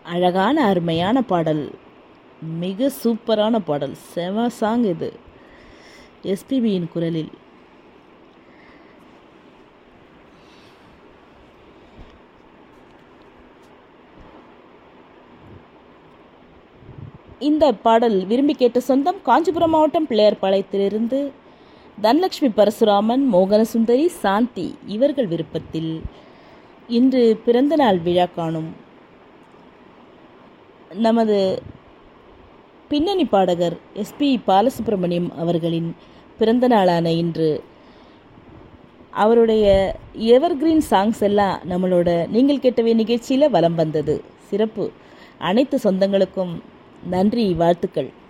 அழகான அருமையான பாடல் மிக சூப்பரான பாடல் செம சாங் இது எஸ்பிபியின் குரலில் இந்த பாடல் விரும்பி கேட்ட சொந்தம் காஞ்சிபுரம் மாவட்டம் பிள்ளையார்பாளையத்திலிருந்து தனலட்சுமி பரசுராமன் மோகனசுந்தரி சாந்தி இவர்கள் விருப்பத்தில் இன்று பிறந்தநாள் விழா காணும் நமது பின்னணி பாடகர் எஸ்பி பாலசுப்ரமணியம் அவர்களின் பிறந்த நாளான இன்று அவருடைய எவர்கிரீன் சாங்ஸ் எல்லாம் நம்மளோட நீங்கள் கேட்டவே நிகழ்ச்சியில் வலம் வந்தது சிறப்பு அனைத்து சொந்தங்களுக்கும் நன்றி வாழ்த்துக்கள்